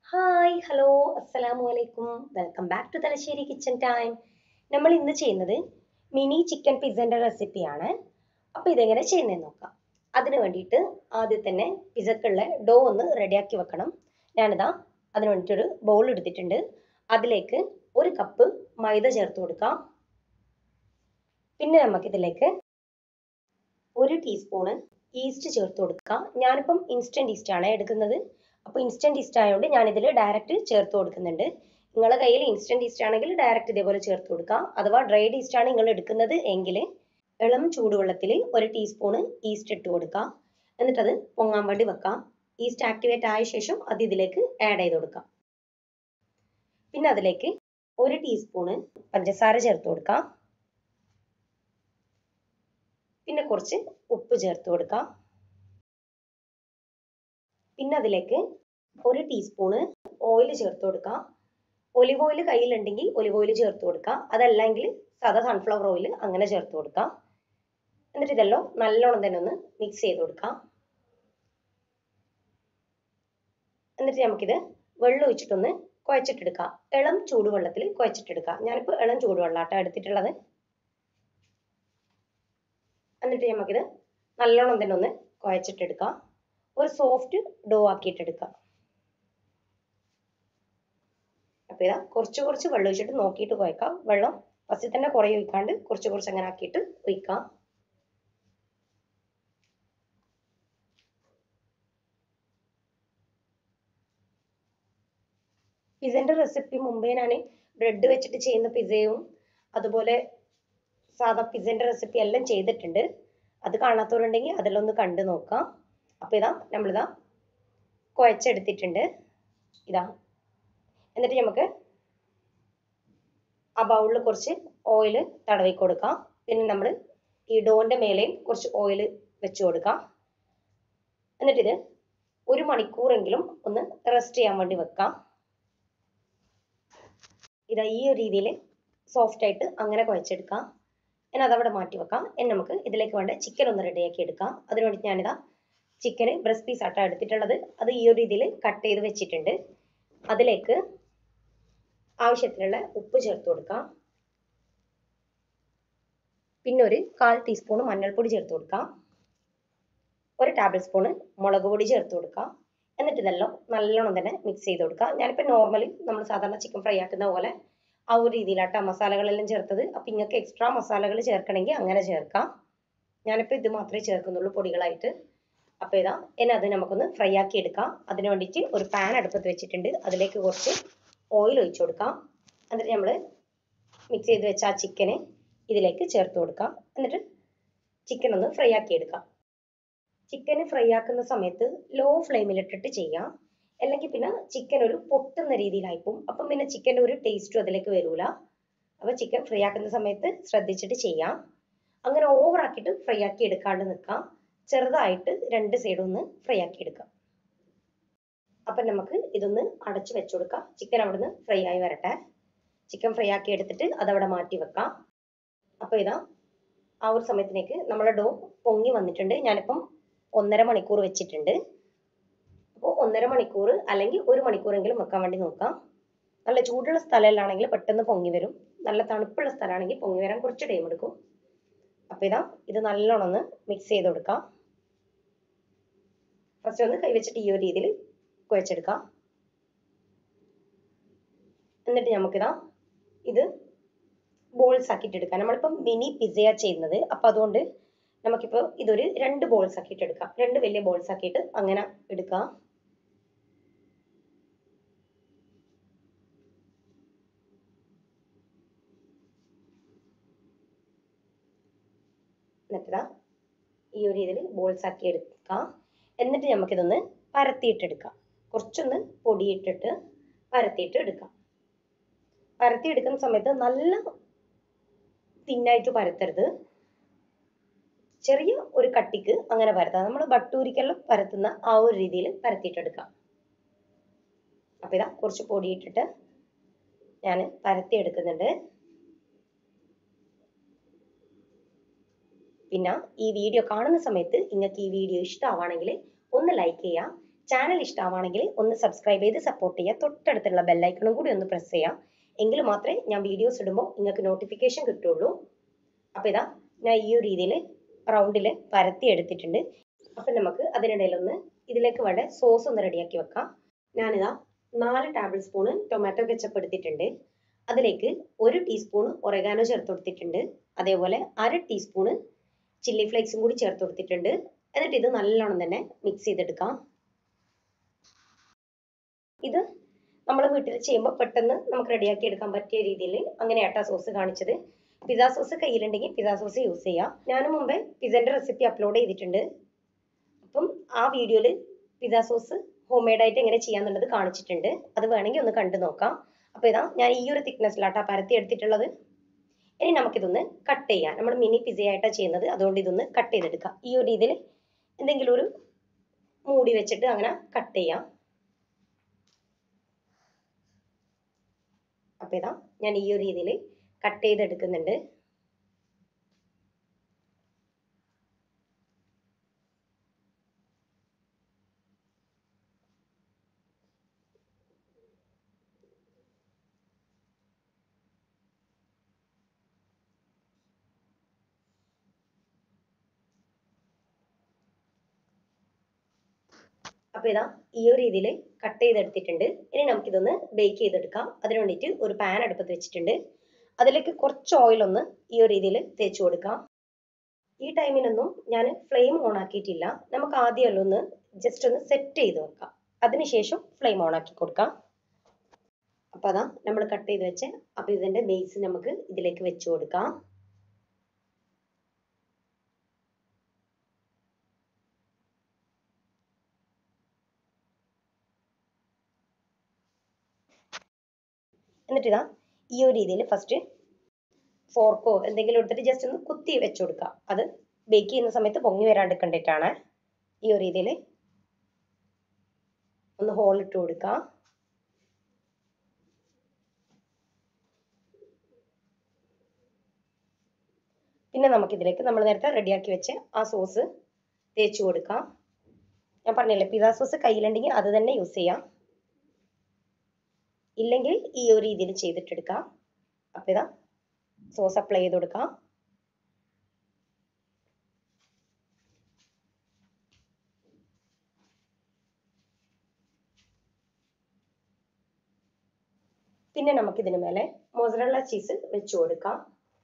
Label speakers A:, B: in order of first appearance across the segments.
A: hi hello അസ്സലാമു അലൈക്കും welcome back to Thalassery kitchen time നമ്മൾ ഇന്ന് ചെയ്യുന്നത് മിനി ചിക്കൻ പിസ്സൻ്റെ റെസിപ്പിയാണ് അപ്പോൾ ഇതെങ്ങനെ ചെയ്യുന്നതെന്ന് നോക്കാം അതിന് വേണ്ടിയിട്ട് ആദ്യം തന്നെ പിസ്സക്കുള്ള ഡോ ഒന്ന് റെഡിയാക്കി വെക്കണം ഞാനിതാ അതിന് വേണ്ടിയിട്ടൊരു ബൗൾ എടുത്തിട്ടുണ്ട് അതിലേക്ക് ഒരു കപ്പ് മൈദ ചേർത്ത് കൊടുക്കാം പിന്നെ നമുക്കിതിലേക്ക് ഒരു ടീസ്പൂണ് ഈസ്റ്റ് ചേർത്ത് കൊടുക്കാം ഞാനിപ്പം ഇൻസ്റ്റൻറ്റ് ഈസ്റ്റ് ആണ് എടുക്കുന്നത് അപ്പോൾ ഇൻസ്റ്റൻറ്റ് ഈസ്റ്റ് ആയതുകൊണ്ട് ഞാനിതിൽ ഡയറക്റ്റ് ചേർത്ത് കൊടുക്കുന്നുണ്ട് നിങ്ങളുടെ കയ്യിൽ ഇൻസ്റ്റൻറ്റ് ഈസ്റ്റ് ആണെങ്കിൽ ഡയറക്റ്റ് ഇതേപോലെ ചേർത്ത് കൊടുക്കാം അഥവാ ഡ്രൈഡ് ഈസ്റ്റ് ആണ് നിങ്ങൾ എടുക്കുന്നത് എങ്കിൽ ഇളം ചൂടുവെള്ളത്തിൽ ഒരു ടീസ്പൂണ് ഈസ്റ്റ് ഇട്ട് കൊടുക്കാം എന്നിട്ടത് പൊങ്ങാൻ വേണ്ടി വെക്കാം ഈസ്റ്റ് ആക്ടിവേറ്റ് ആയ ശേഷം അത് ഇതിലേക്ക് ആഡ് ചെയ്ത് കൊടുക്കാം പിന്നെ അതിലേക്ക് ഒരു ടീസ്പൂണ് പഞ്ചസാര ചേർത്ത് കൊടുക്കാം പിന്നെ കുറച്ച് ഉപ്പ് ചേർത്ത് കൊടുക്കാം പിന്നെ അതിലേക്ക് ഒരു ടീസ്പൂണ് ഓയിൽ ചേർത്ത് കൊടുക്കാം ഒലിവ് ഓയിൽ കയ്യിലുണ്ടെങ്കിൽ ഒലിവ് ഓയിൽ ചേർത്ത് കൊടുക്കാം അതല്ലെങ്കിൽ സാധാ സൺഫ്ലവർ ഓയിൽ അങ്ങനെ ചേർത്ത് കൊടുക്കാം എന്നിട്ട് ഇതെല്ലാം നല്ലോണം തന്നെ ഒന്ന് മിക്സ് ചെയ്ത് കൊടുക്കാം എന്നിട്ട് നമുക്കിത് വെള്ളം ഒഴിച്ചിട്ടൊന്ന് കുഴച്ചിട്ടെടുക്കാം ഇളം ചൂടുവെള്ളത്തിൽ കുഴച്ചിട്ടെടുക്കാം ഞാനിപ്പോൾ ഇളം ചൂടുവെള്ളാട്ടോ എടുത്തിട്ടുള്ളത് എന്നിട്ട് നമുക്കിത് നല്ലോണം തന്നെ ഒന്ന് കുഴച്ചിട്ടെടുക്കാം ഒരു സോഫ്റ്റ് ഡോ ആക്കിയിട്ടെടുക്കാം അപ്പോൾ ഇതാ കുറച്ച് കുറച്ച് വെള്ളം ഒഴിച്ചിട്ട് നോക്കിയിട്ട് കുഴക്കാം വെള്ളം ഫസ്റ്റിൽ തന്നെ കുറേ ഒഴിക്കാണ്ട് കുറച്ച് കുറച്ച് അങ്ങനെ ആക്കിയിട്ട് ഒഴിക്കാം പിസൻ്റെ റെസിപ്പി മുമ്പേ ഞാൻ ബ്രെഡ് വെച്ചിട്ട് ചെയ്യുന്ന പിസയും അതുപോലെ സാധാ പിസൻ്റെ റെസിപ്പി എല്ലാം ചെയ്തിട്ടുണ്ട് അത് കാണാത്തവരുണ്ടെങ്കിൽ അതിലൊന്ന് കണ്ടു നോക്കാം അപ്പോൾ ഇതാ നമ്മളിതാ കുഴച്ചെടുത്തിട്ടുണ്ട് ഇതാ എന്നിട്ട് നമുക്ക് ആ ബൗളിൽ കുറച്ച് ഓയിൽ തടവി കൊടുക്കാം പിന്നെ നമ്മൾ ഈ ഡോൻ്റെ മേലെയും കുറച്ച് ഓയിൽ വെച്ച് കൊടുക്കാം എന്നിട്ടിത് ഒരു മണിക്കൂറെങ്കിലും ഒന്ന് റെസ്റ്റ് ചെയ്യാൻ വേണ്ടി വെക്കാം ഇതാ ഈ ഒരു രീതിയിൽ സോഫ്റ്റ് ആയിട്ട് അങ്ങനെ കുഴച്ചെടുക്കാം ഇനി അതവിടെ മാറ്റി വെക്കാം ഇനി നമുക്ക് ഇതിലേക്ക് വേണ്ട ചിക്കൻ ഒന്ന് റെഡിയാക്കി എടുക്കാം അതിന് വേണ്ടി ഞാനിതാ ചിക്കന് ബ്രസ്റ്റ് പീസ് ആട്ടാണ് എടുത്തിട്ടുള്ളത് അത് ഈ ഒരു രീതിയിൽ കട്ട് ചെയ്ത് വെച്ചിട്ടുണ്ട് അതിലേക്ക് ആവശ്യത്തിനുള്ള ഉപ്പ് ചേർത്ത് കൊടുക്കാം പിന്നെ ഒരു കാൽ ടീസ്പൂൺ മഞ്ഞൾപ്പൊടി ചേർത്ത് കൊടുക്കാം ഒരു ടേബിൾ സ്പൂണ് മുളക് പൊടി ചേർത്ത് കൊടുക്കാം എന്നിട്ട് ഇതെല്ലാം നല്ലോണം തന്നെ മിക്സ് ചെയ്ത് കൊടുക്കാം ഞാനിപ്പോൾ നോർമലി നമ്മൾ സാധാരണ ചിക്കൻ ഫ്രൈ ആക്കുന്ന പോലെ ആ ഒരു രീതിയിലാട്ടോ മസാലകളെല്ലാം ചേർത്തത് അപ്പം നിങ്ങൾക്ക് എക്സ്ട്രാ മസാലകൾ ചേർക്കണമെങ്കിൽ അങ്ങനെ ചേർക്കാം ഞാനിപ്പോൾ ഇത് മാത്രമേ ചേർക്കുന്നുള്ളൂ പൊടികളായിട്ട് അപ്പോൾ ഇതാ ഇനി അത് നമുക്കൊന്ന് ഫ്രൈ ആക്കി എടുക്കാം അതിന് വേണ്ടിയിട്ട് ഒരു പാൻ അടുപ്പത്ത് വെച്ചിട്ടുണ്ട് അതിലേക്ക് കുറച്ച് ഓയിൽ ഒഴിച്ചു കൊടുക്കാം എന്നിട്ട് നമ്മൾ മിക്സ് ചെയ്ത് വെച്ച ആ ചിക്കന് ഇതിലേക്ക് ചേർത്ത് കൊടുക്കാം എന്നിട്ട് ചിക്കൻ ഒന്ന് ഫ്രൈ ആക്കി എടുക്കാം ചിക്കന് ഫ്രൈ ആക്കുന്ന സമയത്ത് ലോ ഫ്ലെയിമിലിട്ടിട്ട് ചെയ്യാം അല്ലെങ്കിൽ പിന്നെ ചിക്കൻ ഒരു പൊട്ടുന്ന രീതിയിലായിപ്പോവും അപ്പം പിന്നെ ചിക്കൻ്റെ ഒരു ടേസ്റ്റും അതിലേക്ക് വരൂല അപ്പോൾ ചിക്കൻ ഫ്രൈ ആക്കുന്ന സമയത്ത് ശ്രദ്ധിച്ചിട്ട് ചെയ്യാം അങ്ങനെ ഓവർ ആക്കിയിട്ട് ഫ്രൈ ആക്കി എടുക്കാണ്ട് നിൽക്കാം ചെറുതായിട്ട് രണ്ട് സൈഡും ഒന്ന് ഫ്രൈ ആക്കി എടുക്കാം അപ്പം നമുക്ക് ഇതൊന്ന് അടച്ചു വെച്ചു കൊടുക്കാം ചിക്കൻ അവിടുന്ന് ഫ്രൈ ആയി വരട്ടെ ചിക്കൻ ഫ്രൈ ആക്കി എടുത്തിട്ട് അതവിടെ മാറ്റി വെക്കാം അപ്പോൾ ഇതാ ആ ഒരു സമയത്തിലേക്ക് നമ്മുടെ ഡോ പൊങ്ങി വന്നിട്ടുണ്ട് ഞാനിപ്പം ഒന്നര മണിക്കൂർ വെച്ചിട്ടുണ്ട് അപ്പോൾ ഒന്നര മണിക്കൂർ അല്ലെങ്കിൽ ഒരു മണിക്കൂറെങ്കിലും വെക്കാൻ വേണ്ടി നോക്കാം നല്ല ചൂടുള്ള സ്ഥലമില്ലാണെങ്കിൽ പെട്ടെന്ന് പൊങ്ങി വരും നല്ല തണുപ്പുള്ള സ്ഥലമാണെങ്കിൽ പൊങ്ങി വരാൻ കുറച്ച് ടൈം എടുക്കും അപ്പോൾ ഇതാ ഇത് നല്ലോണം ഒന്ന് മിക്സ് ചെയ്ത് കൊടുക്കാം ഫസ്റ്റ് ഒന്ന് കൈവച്ചിട്ട് ഈ ഒരു രീതിയിൽ കുഴച്ചെടുക്കാം എന്നിട്ട് നമുക്കിതാ ഇത് ബോൾസ് ആക്കിയിട്ട് എടുക്കാം നമ്മളിപ്പം മിനി പിസയ ചെയ്യുന്നത് അപ്പം അതുകൊണ്ട് നമുക്കിപ്പോൾ ഇതൊരു രണ്ട് ബോൾസ് ആക്കിയിട്ട് എടുക്കാം രണ്ട് വലിയ ബോൾസ് ആക്കിയിട്ട് അങ്ങനെ എടുക്കാം എന്നിട്ട് ഈ ഒരു രീതിയിൽ ബോൾസ് ആക്കി എടുക്കാം എന്നിട്ട് നമുക്കിതൊന്ന് പരത്തിയിട്ടെടുക്കാം കുറച്ചൊന്ന് പൊടിയിട്ടിട്ട് പരത്തിയിട്ട് എടുക്കാം പരത്തി എടുക്കുന്ന സമയത്ത് നല്ല തിന്നായിട്ട് പരത്തരുത് ചെറിയ ഒരു കട്ടിക്ക് അങ്ങനെ പരത്താം നമ്മൾ ബട്ടൂരിക്കെല്ലാം പരത്തുന്ന ആ ഒരു രീതിയിൽ പരത്തിയിട്ടെടുക്കാം അപ്പോൾ ഇതാ കുറച്ച് പൊടിയിട്ടിട്ട് ഞാൻ പരത്തി എടുക്കുന്നുണ്ട് പിന്നെ ഈ വീഡിയോ കാണുന്ന സമയത്ത് നിങ്ങൾക്ക് ഈ വീഡിയോ ഇഷ്ടമാണെങ്കിൽ ഒന്ന് ലൈക്ക് ചെയ്യുക ചാനൽ ഇഷ്ടമാണെങ്കിൽ ഒന്ന് സബ്സ്ക്രൈബ് ചെയ്ത് സപ്പോർട്ട് ചെയ്യുക തൊട്ടടുത്തുള്ള ബെല്ലൈക്കണും കൂടി ഒന്ന് പ്രസ് ചെയ്യാം എങ്കിൽ മാത്രമേ ഞാൻ വീഡിയോസ് ഇടുമ്പോൾ നിങ്ങൾക്ക് നോട്ടിഫിക്കേഷൻ കിട്ടുള്ളൂ അപ്പോൾ ഇതാ ഞാൻ ഈ ഒരു രീതിയിൽ റൗണ്ടിൽ പരത്തി എടുത്തിട്ടുണ്ട് അപ്പം നമുക്ക് അതിനിടയിൽ ഒന്ന് ഇതിലേക്ക് വേണ്ട സോസ് ഒന്ന് റെഡിയാക്കി വെക്കാം ഞാനിതാ നാല് ടേബിൾ സ്പൂണ് ടൊമാറ്റോ കെച്ചപ്പ് എടുത്തിട്ടുണ്ട് അതിലേക്ക് ഒരു ടീസ്പൂൺ ഒറഗാനോ ചേർത്ത് കൊടുത്തിട്ടുണ്ട് അതേപോലെ അര ടീസ്പൂണ് ചില്ലി ഫ്ലേക്സും കൂടി ചേർത്ത് കൊടുത്തിട്ടുണ്ട് എന്നിട്ട് ഇത് നല്ലോണം തന്നെ മിക്സ് ചെയ്തെടുക്കാം ഇത് നമ്മൾ വീട്ടിൽ ചെയ്യുമ്പോൾ പെട്ടെന്ന് നമുക്ക് റെഡിയാക്കി എടുക്കാൻ പറ്റിയ രീതിയിൽ അങ്ങനെയാട്ടാ സോസ് കാണിച്ചത് പിസ്സ സോസ് കയ്യിലുണ്ടെങ്കിൽ പിസ്സ സോസ് യൂസ് ചെയ്യാം ഞാൻ മുമ്പേ പിസ്സൻ്റെ റെസിപ്പി അപ്ലോഡ് ചെയ്തിട്ടുണ്ട് അപ്പം ആ വീഡിയോയിൽ പിസ്സ സോസ് ഹോം മെയ്ഡായിട്ട് എങ്ങനെ ചെയ്യാന്നുള്ളത് കാണിച്ചിട്ടുണ്ട് അത് വേണമെങ്കിൽ ഒന്ന് കണ്ടു നോക്കാം അപ്പോൾ ഇതാ ഞാൻ ഈ ഒരു തിക്നെസ്സിലാട്ടാ പരത്തി എടുത്തിട്ടുള്ളത് ഇനി നമുക്കിതൊന്ന് കട്ട് ചെയ്യാം നമ്മൾ മിനി പിസ്സ ആയിട്ടാണ് ചെയ്യുന്നത് അതുകൊണ്ട് ഇതൊന്ന് കട്ട് ചെയ്തെടുക്കാം ഈ ഒരു രീതിയിൽ എന്തെങ്കിലും ഒരു മൂടി വെച്ചിട്ട് അങ്ങനെ കട്ട് ചെയ്യാം അപ്പോൾ ഇതാ ഞാൻ ഈ ഒരു രീതിയിൽ കട്ട് ചെയ്തെടുക്കുന്നുണ്ട് അപ്പോൾ ഇതാ ഈ ഒരു രീതിയിൽ കട്ട് ചെയ്തെടുത്തിട്ടുണ്ട് ഇനി നമുക്കിതൊന്ന് ബേക്ക് ചെയ്തെടുക്കാം അതിന് വേണ്ടിയിട്ട് ഒരു പാൻ അടുപ്പത്ത് വെച്ചിട്ടുണ്ട് അതിലേക്ക് കുറച്ച് ഓയിൽ ഒന്ന് ഈ ഒരു രീതിയിൽ തേച്ച് കൊടുക്കാം ഈ ടൈമിനൊന്നും ഞാൻ ഫ്ലെയിം ഓൺ ആക്കിയിട്ടില്ല നമുക്ക് ആദ്യമല്ല ഒന്ന് ജസ്റ്റ് ഒന്ന് സെറ്റ് ചെയ്ത് വെക്കാം അതിനുശേഷം ഫ്ലെയിം ഓൺ ആക്കി കൊടുക്കാം അപ്പോൾ അതാ നമ്മൾ കട്ട് ചെയ്ത് വെച്ച് അപ്പോൾ ഇതിൻ്റെ ബേസ് നമുക്ക് ഇതിലേക്ക് വെച്ച് കൊടുക്കാം എന്നിട്ട് ഇതാ ഈ ഒരു രീതിയിൽ ഫസ്റ്റ് ഫോർക്കോ എന്തെങ്കിലും എടുത്തിട്ട് ജസ്റ്റ് ഒന്ന് കുത്തി വെച്ച് കൊടുക്കുക അത് ബേക്ക് ചെയ്യുന്ന സമയത്ത് പൊങ്ങി വരാണ്ടിരിക്കേണ്ടിയിട്ടാണ് ഈ ഒരു രീതിയിൽ ഒന്ന് ഹോൾ ഇട്ട് കൊടുക്കുക പിന്നെ നമുക്കിതിലേക്ക് നമ്മൾ നേരത്തെ റെഡിയാക്കി വെച്ച ആ സോസ് തേച്ച് കൊടുക്കാം ഞാൻ പറഞ്ഞില്ലേ പിസ്സ സോസ് കയ്യിലുണ്ടെങ്കിൽ അത് തന്നെ യൂസ് ചെയ്യാം ഇല്ലെങ്കിൽ ഈ ഒരു രീതിയിൽ ചെയ്തിട്ടെടുക്കാം അപ്പം ഇതാ സോസ് അപ്ലൈ ചെയ്ത് കൊടുക്കാം പിന്നെ നമുക്ക് ഇതിന് മേലെ മൊസറല്ല ചീസ് വെച്ച് കൊടുക്കാം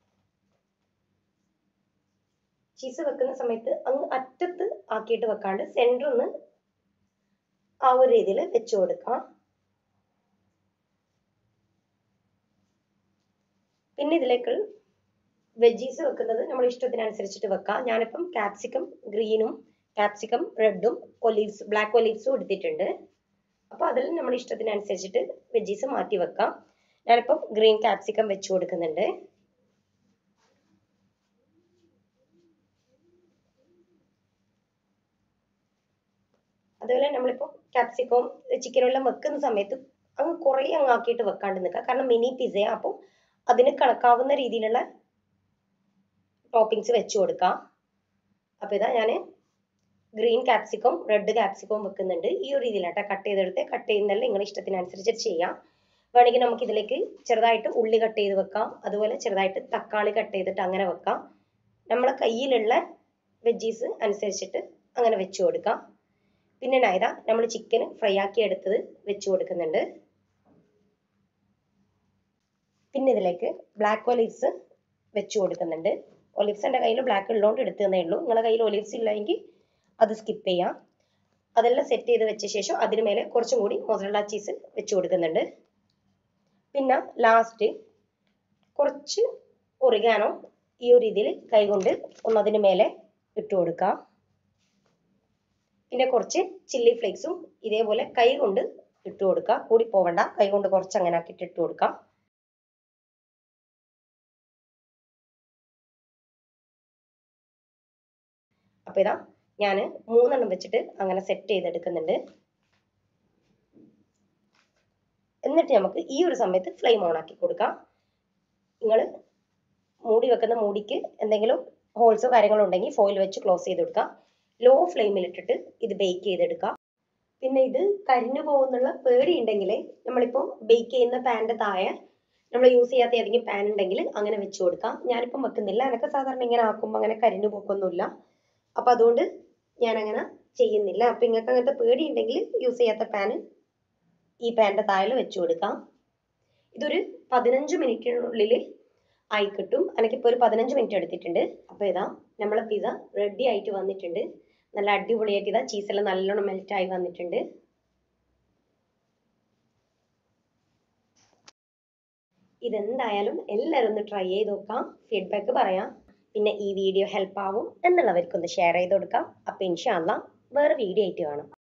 A: ചീസ് വെക്കുന്ന സമയത്ത് അങ്ങ് അറ്റത്ത് ആക്കിയിട്ട് വെക്കാണ്ട് സെൻറ്റർ ഒന്ന് ആ ഒരു രീതിയിൽ വെച്ച് കൊടുക്കാം പിന്നെ ഇതിലേക്ക് വെജീസ് വെക്കുന്നത് നമ്മൾ ഇഷ്ടത്തിനനുസരിച്ചിട്ട് വെക്കാം ഞാനിപ്പം ക്യാപ്സിക്കം ഗ്രീനും ക്യാപ്സിക്കം റെഡും ഒലീവ്സ് ബ്ലാക്ക് ഒലീവ്സും എടുത്തിട്ടുണ്ട് അപ്പോൾ അതിൽ നമ്മൾ ഇഷ്ടത്തിനനുസരിച്ചിട്ട് വെജീസ് മാറ്റി വെക്കാം ഞാനിപ്പം ഗ്രീൻ ക്യാപ്സിക്കം വെച്ച് കൊടുക്കുന്നുണ്ട് അതുപോലെ നമ്മളിപ്പോൾ ക്യാപ്സിക്കവും ചിക്കനും എല്ലാം വെക്കുന്ന സമയത്ത് അങ്ങ് കുറേ അങ്ങ് ആക്കിയിട്ട് വെക്കാണ്ട് നിൽക്കുക കാരണം മിനി പിസയാണ് അപ്പോൾ അതിന് കണക്കാവുന്ന രീതിയിലുള്ള ടോപ്പിങ്സ് വെച്ച് കൊടുക്കാം അപ്പോൾ ഇതാ ഞാൻ ഗ്രീൻ ക്യാപ്സിക്കം റെഡ് ക്യാപ്സിക്കം വെക്കുന്നുണ്ട് ഈ ഒരു രീതിയിലാട്ടോ കട്ട് ചെയ്തെടുത്ത് കട്ട് ചെയ്യുന്നതെല്ലാം നിങ്ങളുടെ ഇഷ്ടത്തിനനുസരിച്ച് ചെയ്യാം വേണമെങ്കിൽ നമുക്ക് ഇതിലേക്ക് ചെറുതായിട്ട് ഉള്ളി കട്ട് ചെയ്ത് വെക്കാം അതുപോലെ ചെറുതായിട്ട് തക്കാളി കട്ട് ചെയ്തിട്ട് അങ്ങനെ വെക്കാം നമ്മളെ കയ്യിലുള്ള വെജീസ് അനുസരിച്ചിട്ട് അങ്ങനെ വെച്ച് കൊടുക്കാം പിന്നെ നൈത നമ്മൾ ചിക്കൻ ഫ്രൈ ആക്കി എടുത്തത് വെച്ച് കൊടുക്കുന്നുണ്ട് പിന്നെ ഇതിലേക്ക് ബ്ലാക്ക് ഒലീവ്സ് വെച്ച് കൊടുക്കുന്നുണ്ട് ഒലീവ്സ് എൻ്റെ കയ്യിൽ ബ്ലാക്ക് ഉള്ളതുകൊണ്ട് എടുത്തു തന്നേ ഉള്ളൂ നിങ്ങളുടെ കയ്യിൽ ഒലീവ്സ് ഇല്ലെങ്കിൽ അത് സ്കിപ്പ് ചെയ്യാം അതെല്ലാം സെറ്റ് ചെയ്ത് വെച്ച ശേഷം അതിന് മേലെ കുറച്ചും കൂടി മൊസറല്ല ചീസ് വെച്ച് കൊടുക്കുന്നുണ്ട് പിന്നെ ലാസ്റ്റ് കുറച്ച് ഒറിഗാനോ ഈ ഒരു രീതിയിൽ കൈകൊണ്ട് ഒന്ന് അതിന് മേലെ ഇട്ട് കൊടുക്കാം പിന്നെ കുറച്ച് ചില്ലി ഫ്ലേക്സും ഇതേപോലെ കൈ കൊണ്ട് ഇട്ട് കൊടുക്കുക കൂടി പോവണ്ട കൈ കൊണ്ട് കുറച്ച് അങ്ങനെ ആക്കിയിട്ട് ഇട്ട് കൊടുക്കാം അപ്പോൾ ഇതാ ഞാൻ മൂന്നെണ്ണം വെച്ചിട്ട് അങ്ങനെ സെറ്റ് ചെയ്തെടുക്കുന്നുണ്ട് എന്നിട്ട് നമുക്ക് ഈ ഒരു സമയത്ത് ഫ്ലെയിം ഓൺ ആക്കി കൊടുക്കാം നിങ്ങൾ മൂടി വെക്കുന്ന മൂടിക്ക് എന്തെങ്കിലും ഹോൾസോ കാര്യങ്ങളോ ഉണ്ടെങ്കിൽ ഫോയിൽ വെച്ച് ക്ലോസ് ചെയ്ത് കൊടുക്കാം ലോ ഫ്ലെയിമിൽ ഇട്ടിട്ട് ഇത് ബേക്ക് ചെയ്തെടുക്കാം പിന്നെ ഇത് കരിഞ്ഞു പോകുന്നുള്ള പേടി ഉണ്ടെങ്കിൽ നമ്മളിപ്പോൾ ബേക്ക് ചെയ്യുന്ന പാൻ്റെ താഴെ നമ്മൾ യൂസ് ചെയ്യാത്ത ഏതെങ്കിലും പാൻ ഉണ്ടെങ്കിൽ അങ്ങനെ വെച്ച് കൊടുക്കാം ഞാനിപ്പം വെക്കുന്നില്ല എനിക്ക് സാധാരണ ഇങ്ങനെ ആക്കുമ്പോൾ അങ്ങനെ കരിഞ്ഞു പോക്കൊന്നുമില്ല അപ്പം അതുകൊണ്ട് ഞാനങ്ങനെ ചെയ്യുന്നില്ല അപ്പം നിങ്ങൾക്ക് അങ്ങനത്തെ പേടി ഉണ്ടെങ്കിൽ യൂസ് ചെയ്യാത്ത പാൻ ഈ പാൻ്റെ താഴെ വെച്ച് കൊടുക്കാം ഇതൊരു പതിനഞ്ച് മിനിറ്റിനുള്ളിൽ ആയി കിട്ടും എനിക്കിപ്പോൾ ഒരു പതിനഞ്ച് മിനിറ്റ് എടുത്തിട്ടുണ്ട് അപ്പോൾ ഇതാ നമ്മളെ പിസ്സ റെഡി ആയിട്ട് വന്നിട്ടുണ്ട് നല്ല അടിപൊളിയായിട്ട് ഇതാ ചീസെല്ലാം നല്ലോണം മെൽറ്റായി വന്നിട്ടുണ്ട് ഇതെന്തായാലും എല്ലാവരും ഒന്ന് ട്രൈ ചെയ്ത് നോക്കാം ഫീഡ്ബാക്ക് പറയാം പിന്നെ ഈ വീഡിയോ ഹെൽപ്പ് ആവും എന്നുള്ളവർക്കൊന്ന് ഷെയർ ചെയ്ത് കൊടുക്കാം അപ്പം ഇൻഷാല്ല വേറെ വീഡിയോ ആയിട്ട് കാണാം